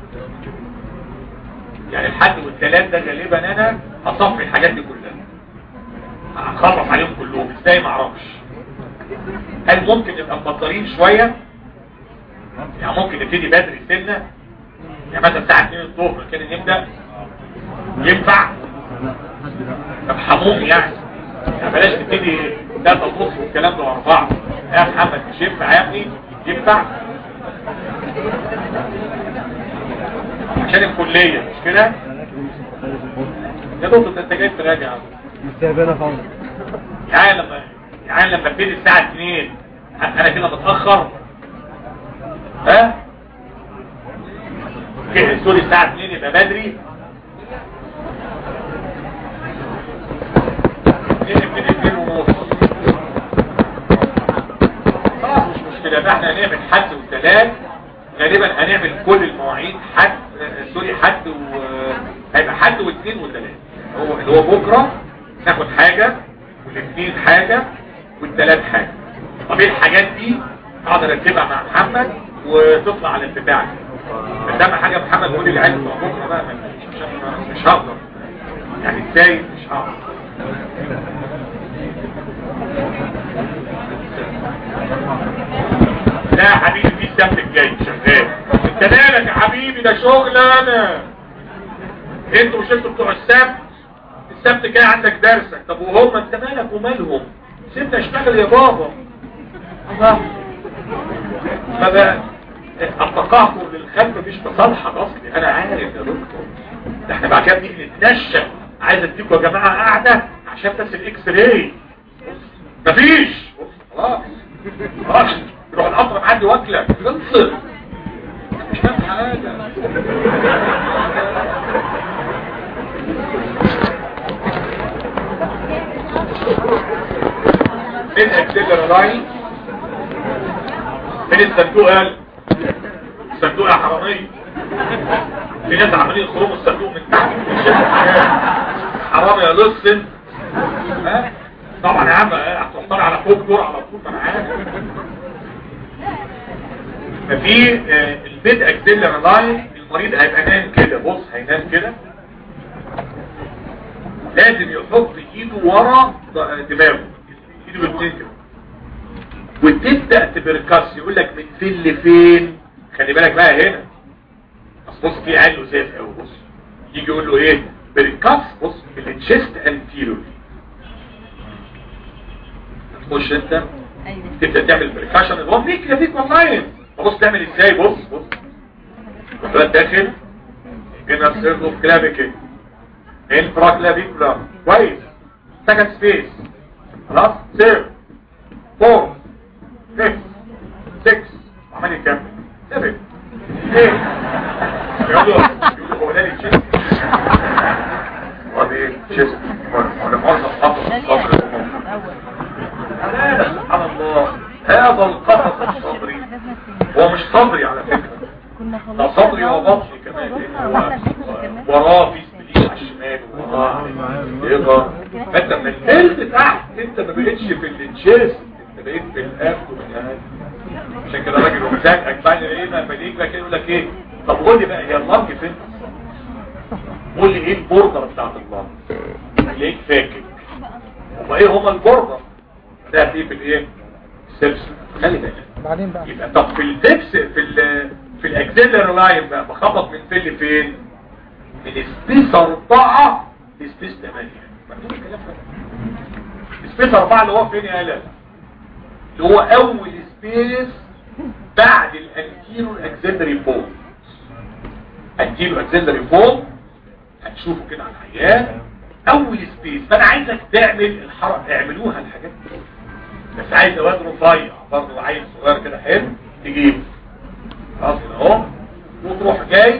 يعني الحد والثلاث ده غالبا انا هصفي الحاجات دي كلها هخلص عليهم كلهم ازاي ما اعرفش هل ممكن نبقى مبطلين شويه يعني ممكن نبتدي بدري سنه يعني مثلا الساعه 2 الظهر كده نبدا ينفع طب حموم يعني يعني بلاش نبتدي ثلاثة ونص والكلام ده أربعة يا محمد مش ينفع يا ابني ينفع عشان الكلية مش كده يا دكتور ده انت جاي تراجع مستقبلنا خالص يعني لما يعني لما ابتدي الساعة 2 انا كده متأخر ها كده سوري الساعة 2 يبقى بدري نبتدي 2 ونص خلاص مش بقى احنا هنعمل حد وثلاث غالبا هنعمل كل المواعيد حد آه، سوري حد و هيبقى حد واثنين وثلاث هو اللي هو بكره ناخد حاجه والاثنين حاجه والثلاث حاجه طب ايه الحاجات دي اقدر ارتبها مع محمد وتطلع على البتاع قدام حاجه محمد يقول لي العلم بكره بقى مش مش- مش هقدر يعني ازاي مش هقدر لا يا حبيبي في السبت الجاي شغال انت مالك يا حبيبي ده شغل انا انتوا مش انتوا بتوع السبت السبت جاي عندك درسك طب وهم انت مالك ومالهم سيبنا اشتغل يا بابا الله فده التقاعد للخلف مش تصالحة اصلي انا عارف يا دكتور ده احنا بعد كده بنيجي نتنشى عايز اديكم يا جماعه قاعده عشان بس الاكس راي مفيش خلاص خلاص يروح القطر معدي واكلك خلصت مش فاهم حاجه من اكسلر لاين من الصندوق قال الصندوق يا حرامية في ناس عمالين يخرموا الصندوق من تحت حرام يا لص انت ها طبعا يا عم هتوصل على فوق دور على طول ما انا عارف ففي آه، البيت اكسلر لاين المريض هيبقى نايم كده بص هينام كده لازم يحط ايده ورا دماغه ايده بالاثنين كده وتبدا تبركس يقول لك من فين لفين خلي بالك بقى هنا اصل بص في عيل زيف قوي بص يجي يقول له ايه بركس بص التشيست انتيريور تخش انت ايوه تبدا تعمل بركاشن هو فيك يا فيك والله بص تعمل ازاي بص بص وتبقى داخل هنا سيرفو كلافيكي انفرا كلافيكولار كويس سكند سبيس خلاص سير فور سكس سكس عمال يكمل سبع ايه يقولوا يقولوا هو ده اللي تشيست هو ده ايه تشيست ولا معظم خطر خطر لا سبحان الله هذا القفص الصدري هو مش صدري على فكرة كنا ده خلاص صدري وبطني كمان عملنا الجسم كمان. هو وراه في سبلين على الشمال وراه يقدر فانت من الثلث تحت انت ما بقتش في التشيست انت بقيت في الابدومين عشان كده راجل ومزاجك بعد ايه ما بليك بقى كده يقول لك ايه طب قول لي بقى هي اللنج فين قول لي ايه البوردر بتاعت اللنج ليك فاكر هما ايه هما البوردر ده في في الايه السبس خلي بالك بعدين بقى يبقى طب في الدبس في ال في الاكسلر لاين بقى بخبط من فين لفين من سبيس 4 لسبيس 8 مكتوب الكلام ده سبيس 4 اللي هو فين يا هلا اللي هو اول سبيس بعد الانتيرو اكسلري فول انتيرو اكسلري فول هتشوفه كده على العيان اول سبيس فانا عايزك تعمل الحركه اعملوها الحاجات دي بس عايز واد رفيع برضه عيل صغير كده حلو تجيب خلاص كده اهو وتروح جاي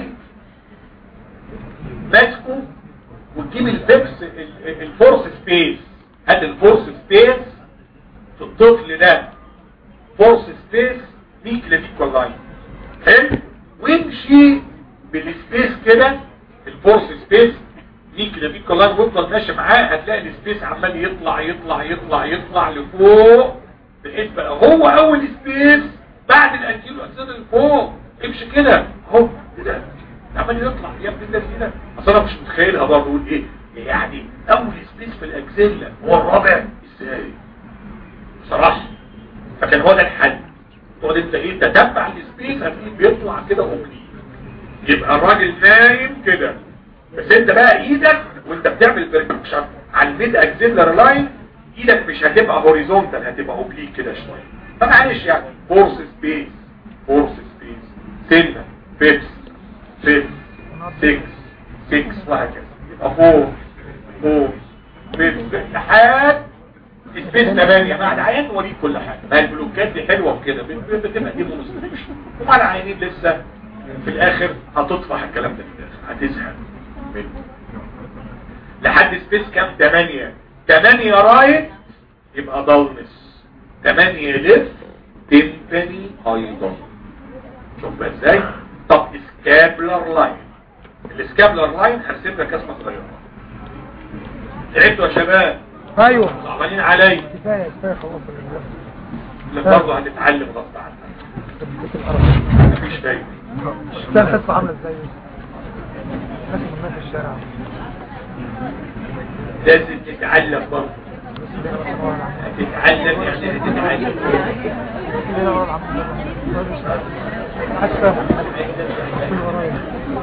ماسكه وتجيب البيبس ال- ال- الفورس سبيس هات الفورس سبيس في الطفل ده فورس سبيس في كلافيكول لاين حلو وامشي بالسبيس كده الفورس سبيس في كلافيكول لاين وافضل ماشي معاه هتلاقي السبيس عمال يطلع يطلع يطلع يطلع لفوق بحيث بقى هو اول سبيس بعد الانتيرو اكسيدر لفوق امشي كده اهو كده عمال يطلع يا ابن الذين اصل انا مش متخيلها برضه اقول ايه يعني اول سبيس في الاكسيلا هو الرابع ازاي بصراحه فكان هو ده الحل تقعد انت ايه تتبع السبيس هتلاقيه بيطلع كده اوبليك يبقى الراجل نايم كده بس انت بقى ايدك وانت بتعمل بريكشن على الميد اكسيلر لاين ايدك مش هتبقى هوريزونتال هتبقى اوبليك كده شويه فمعلش يعني فورس سبيس فورس سبيس سنه فيبس فيبس 6 6 وهكذا يبقى 4 4 فيبس لحد سبيس 8 بعد عيان وريك كل حاجه ما البلوكات دي حلوه في كده بتبقى دي مونستريشن ومع العيانين لسه في الاخر هتطفح الكلام ده في الاخر هتزهق منه لحد سبيس كام 8 8 رايت يبقى ضلمس 8 لف تمبني ايضا شوف بقى ازاي طب سكابلر لاين السكابلر لاين هرسم لك اسمه صغيره تعبتوا يا شباب ايوه صعبانين علي كفايه كفايه خلاص اللي برضه هتتعلم غصب عنك تثبت الارض مفيش فايده الشارع حته عامله ازاي الناس اللي في الشارع لازم تتعلم برضه تتعلم يعني تتعلم حتى كل ورايا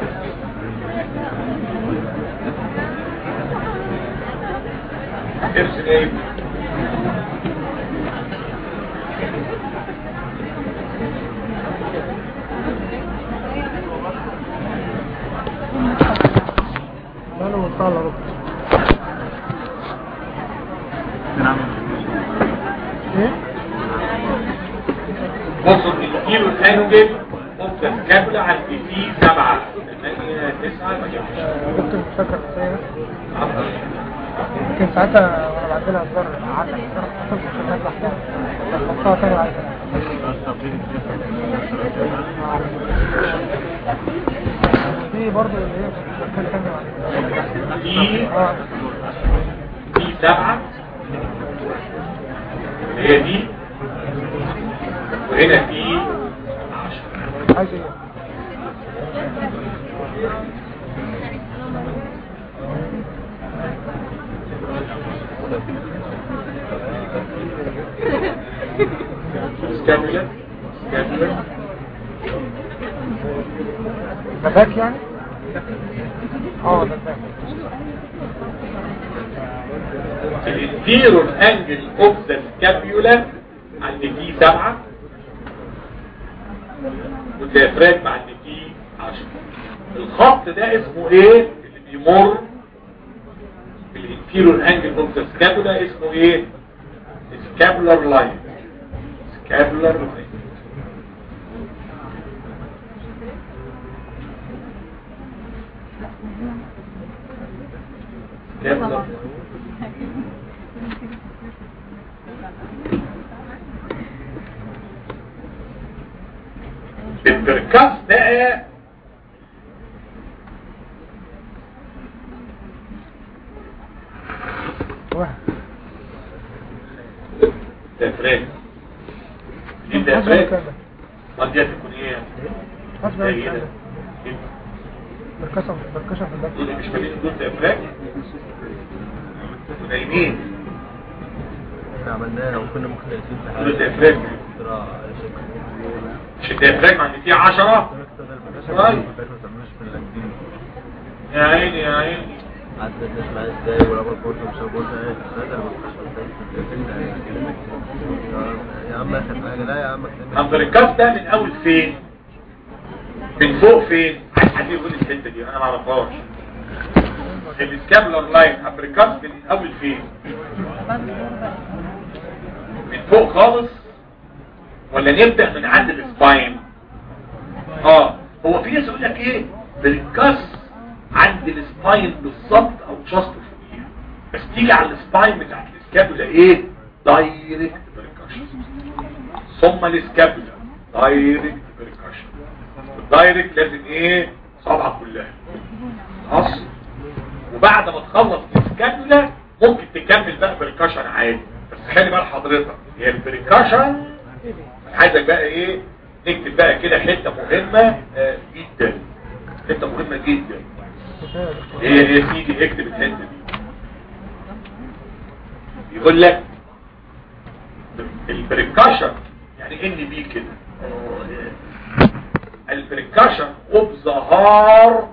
ارسم ايه انا وصل رب ايه بصوا الكيلو الانجل ممكن كاملة عن في سبعة ثمانية تسعة ما جابش كنت فاكر ازاي يمكن ساعتها وانا بعدلها الزر قعدت الزر حصلت عشان نطلع تاني حطها تاني بعد دي برضه اللي هي كان كان دي اه دي سبعة اللي هي دي وهنا في عشرة عايز ايه سكابولة سكابولة ده باك يعني اه ده باك الانفيرور انجل اوف ذا سكابيولا عند دي سبعة والديافراجم عند دي عشرة الخط ده اسمه ايه اللي بيمر الانفيرور انجل اوف ذا سكابيولا اسمه ايه سكابولار لاين سكابولار لاين سكابولار البركاس بقى واحد دافراج دي حسب دافراج الكلام ده قد تكون ايه حسب زي الكلام كده ده بركشة بركشة في الباك دول مش مالين دول دافراج نايمين عملناها وكنا مختلفين في دول حاجة دافراج اختراع مش الدافراج عند فيه عشرة طيب. يا عيني يا عيني قعدنا نسمع ازاي ولا برضه مش هقولها ايه هذا يا عم اخر حاجه لا يا عم البركاس ده من اول فين من فوق فين عايز حد يقول لي الحته دي انا ما اعرفهاش السكابلر لاين ابريكاس من اول فين من فوق خالص ولا نبدأ من عند السباين اه هو في ناس يقول لك ايه بريكاس عند السباين بالظبط او جاست فوقيها بس تيجي على السباين بتاعت السكابولا ايه دايركت بريكاشن ثم السكابولا دايركت بريكاشن الدايركت لازم ايه صابعه كلها خلاص وبعد ما تخلص السكابولا ممكن تكمل بقى بريكاشن عادي بس خلي بقى حضرتك هي البريكاشن عايزك بقى ايه نكتب بقى كده حته مهمه آه جدا حته مهمه جدا ايه ايه سيدي اكتب الحته دي يقول لك البريكاشن يعني ان بي كده البريكاشن وبظهار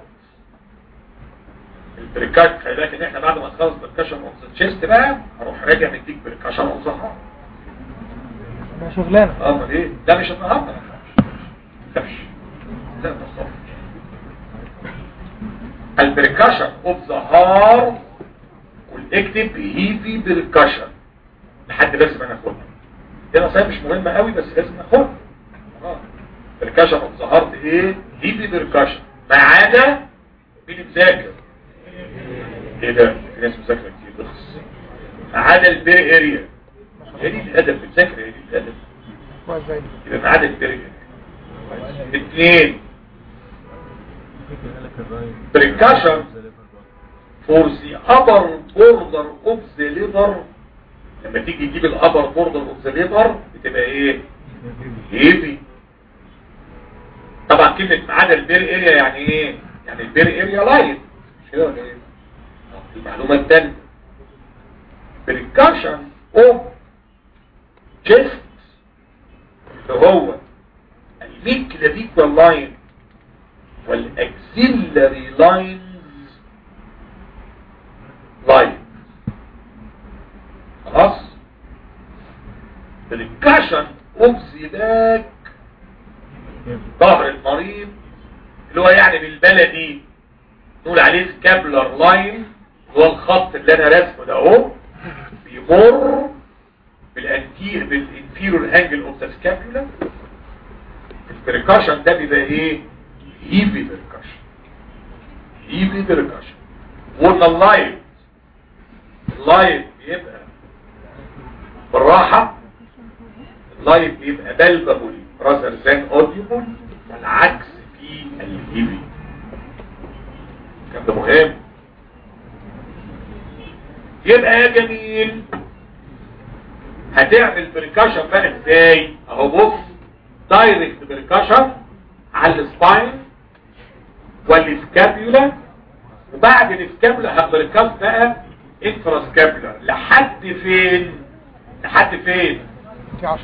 البريكاشن خلي بالك ان احنا بعد ما نخلص بريكاشن اوف ذا تشيست بقى هروح راجع مديك بريكاشن اوف ظهار ده شغلانة امال ايه ده مش النهارده ده مش ده بالظبط البريكاشن اوف ذا هار والاكتب هيفي بريكاشن لحد لازم انا اخدها دي نصايح مش مهمه قوي بس لازم اخدها اه بريكاشن اوف ذا هارت ايه هيفي بريكاشن ما عدا مين مذاكر ايه ده في ناس مذاكره كتير بس ما عدا البير اريا هي دي الادب بتذاكر هي دي الادب كويس زي دي يبقى ما عدا البريكا اثنين Percussion. for the upper border of the liver لما تيجي تجيب الابر بوردر اوف ذا ليفر بتبقى ايه هيفي طبعا كلمة ما عدا البير اريا يعني ايه يعني البير اريا لايت مش كده ولا ايه آه، دي المعلومة الثانية percussion of chest اللي هو الميد كلافيكوال لاين والاكسيلري لاينز لاين خلاص percussion of the back ظهر المريض اللي هو يعني بالبلدي نقول عليه سكابلر لاين اللي هو الخط اللي انا رسمه ده اهو بيمر بالانتير بالانفيرور انجل اوف ذا سكابولا البركاشن ده بيبقى ايه هيفي بركاشن هيفي بركاشن وقلنا اللايت اللايت بيبقى بالراحه اللايت بيبقى بلبل راسر زان اوديبل والعكس في الهيفي كان ده مهم يبقى يا جميل هتعمل بريكاشن بقى ازاي اهو بص دايركت بريكاشن على السباين والسكابيولا وبعد السكابيولا هبريكاش بقى انفراسكابيولا لحد فين لحد فين في 10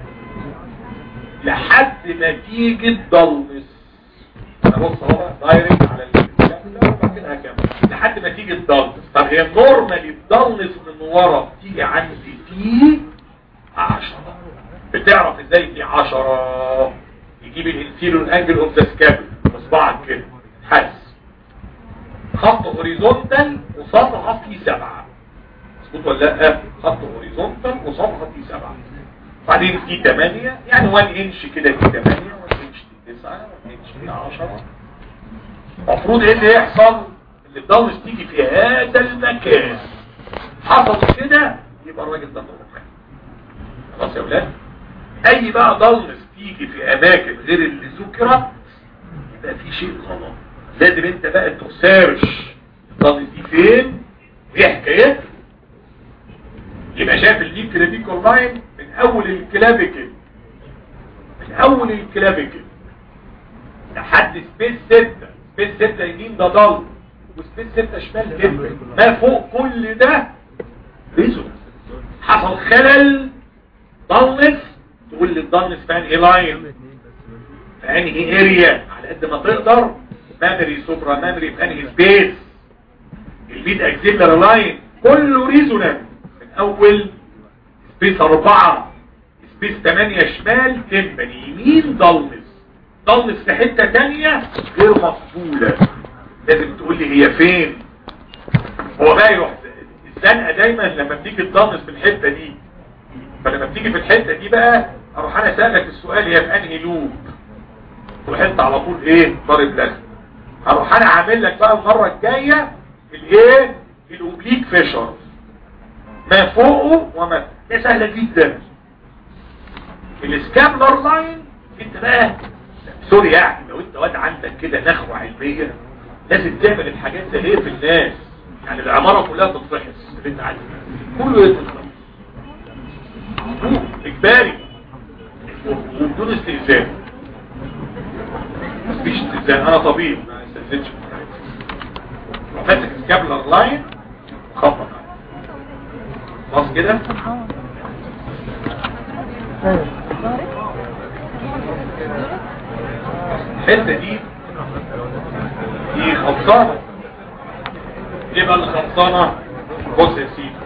لحد نتيجة ضلمس انا بص اهو بقى دايركت على السكابيولا وبعدين هكمل لحد نتيجة ضلمس طب هي نورمالي الضلمس من ورا بتيجي عندي في 10 بتعرف ازاي في 10 يجيب الانفيرور انجل اوف ذا سكابل بصبعك كده حس خط هوريزونتال وصفحه في سبعة مظبوط ولا لا خط هوريزونتال وصفحه في سبعة بعدين في 8 يعني 1 انش كده في 8 1 انش في 9 1 انش في 10 المفروض ايه اللي يحصل اللي الضوء تيجي في هذا المكان حصل كده يبقى الراجل ده مخ خلاص يا ولاد اي بقى ضلمس تيجي في اماكن غير اللي ذكرت يبقى في شيء غلط لازم انت بقى تسيرش الضلمس دي فين وايه حكايتها يبقى شايف الليب كلابيكول لاين من اول الكلابيكل من اول الكلابيكل لحد سبيس 6 سبيس 6 يمين ده ضل وسبيس 6 شمال كده ما فوق كل ده ريزونانس حصل خلل ضلس تقول لي الضلس في انهي لاين في انهي اريا على قد ما تقدر مامري سوبرا مامري في انهي سبيس الميد اكسيلر لاين كله ريزونانس من اول سبيس اربعة سبيس 8 شمال تمبني يمين ضلس ضلس في حتة تانية غير مقبولة لازم تقول لي هي فين هو بقى يروح الزنقة دايما لما بتيجي تضلس في الحتة دي فلما بتيجي في الحتة دي بقى اروح انا اسألك السؤال هي في انهي لوب تروح انت على طول ايه ضارب لازم هروح انا عامل لك بقى المرة الجاية الايه الاوبليك فيشر ما فوقه وما ده سهلة جدا السكابلر لاين انت بقى سوري يعني لو انت واد عندك كده نخوة علمية لازم تعمل الحاجات ده ليه في الناس يعني العمارة كلها تتفحص اللي انت عايزه كله يتفحص اجباري وبدون استئذان مفيش استئذان انا طبيب ما استئذنش ماسك سكابلر لاين خبط خلاص كده ايوه الحته دي دي خلصانه ايه بقى اللي خلصانه بص يا سيدي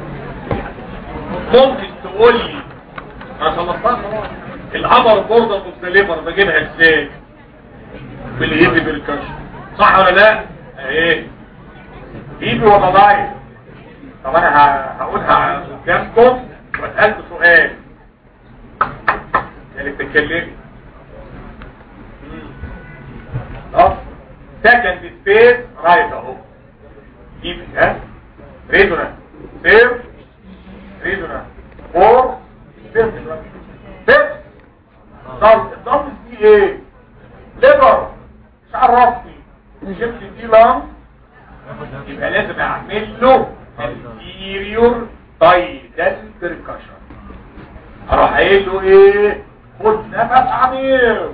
ممكن تقول لي انا خلصتها خلاص الابر بوردر اوف ذا ليفر بجيبها ازاي بالهيفي بالكشف صح ولا لا اهي هيفي ولا ضايع طب انا ه- هقولها قدامكم واسالك سؤال اللي بتتكلمي خلاص سكند سبيس رايت اهو هيفي ها ريزونانس سير ريزونانس فور فيفت الضغط الضغط دي ايه ليبر مش عرفني شفت دي لام يبقى لازم اعمل له anterior tidal percussion اروح قايل له ايه خد نفس عميق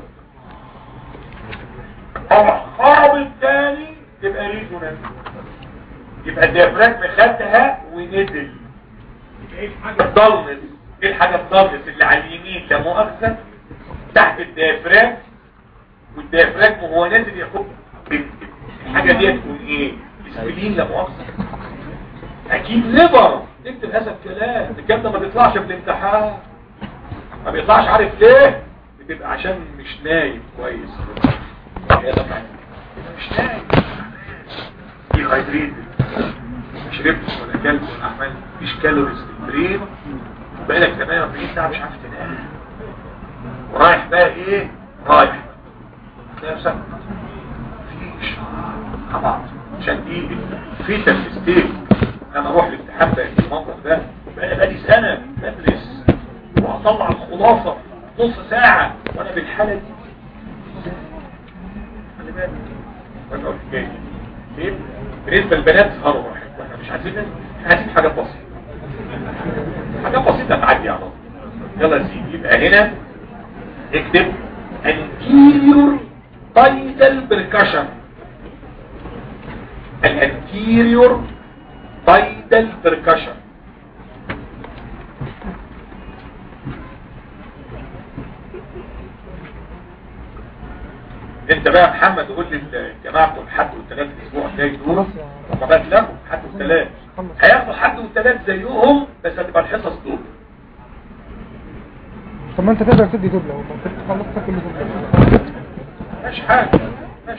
اروح خابط تاني تبقى ريزونانس يبقى الديافراجم خدها ونزل ايه الحاجه الضلمس ايه الحاجه الضلمس اللي على اليمين لا مؤاخذه تحت الديافراجم والديافراجم وهو نازل ياخد الحاجه دي تكون ايه اسبلين لا مؤاخذه اكيد ليبر اكتب هذا الكلام الكلام ده ما بيطلعش في الامتحان ما بيطلعش عارف ليه بتبقى عشان مش نايم كويس يا طبعا مش نايم دي هايدريت ما شربتش ولا اكلت ولا عملت مفيش كالوريز في البرين بقالك 48 ساعه مش عارف تنام ورايح بقى ايه رايح تلاقي نفسك مفيش طبعا عشان دي الفيتال ستيت انا اروح الامتحان بقى في المنطق ده بقى بقالي سنه بدرس وهطلع الخلاصه نص ساعه وانا بالحاله دي خلي بالك وأنا قلت إيه؟ ليه؟ بالنسبه للبنات سهروا واحد واحنا مش عايزين احنا عايزين حاجات بسيطه حاجات بسيطه تعدي على طول يلا يا سيدي يبقى هنا اكتب anterior tidal percussion الانتيريور tidal percussion انت بقى يا محمد قول لي الجماعه بتوع الحد والثلاث الاسبوع الجاي دول خلاص يا هم بقى اتلغوا حد والثلاث خلص. هياخدوا حد والثلاث زيهم بس هتبقى الحصص دول طب ما انت تقدر تدي دبلة والله كنت خلصت كل دبلة ماشي حاجه ماشي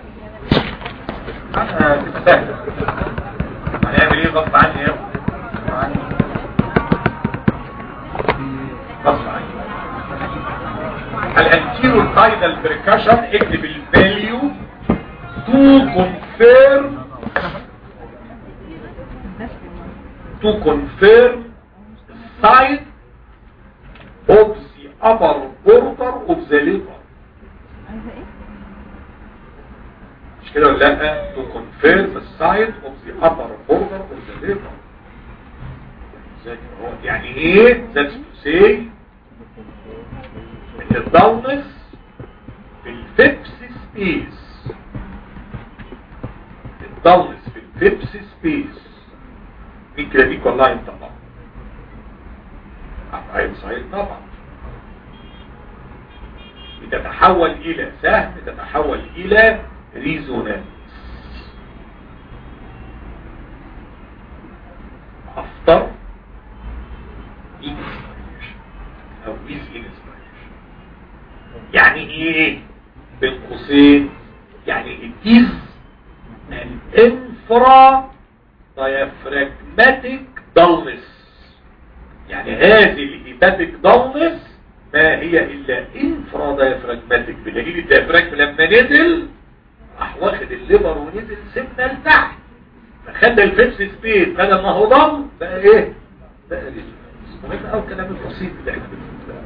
انا تبقى سهله هنعمل ايه غصب عني يا ابني غصب عني الانتيرو تايدال بريكشن اكتب الفاليو تو كونفيرم to confirm the side of the upper border of the liver عايزة ايه؟ مش كده ولا لا to confirm the side of the upper border of the liver ازاي هو يعني ايه that's to say ان الضلمس في الفيبس سبيس الضلمس في الفيبس سبيس مين كده ديك والله انت طبعا عفايد صحيح طبعا بتتحول الى سهم تتحول الى ريزونانس افتر inspiration او with inspiration يعني ايه بين قوسين يعني it is an infra diaphragmatic dullness يعني هذه الهيباتيك dullness ما هي الا infra diaphragmatic بدليل الديافراجم لما نزل راح واخد الليبر ونزل سنة لتحت فخلى الفيبس سبيس بدل ما هو ضم بقى ايه بقى ريزونانس مهم قوي الكلام البسيط اللي احنا بنقوله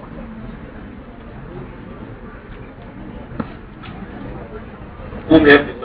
قوم يا ابني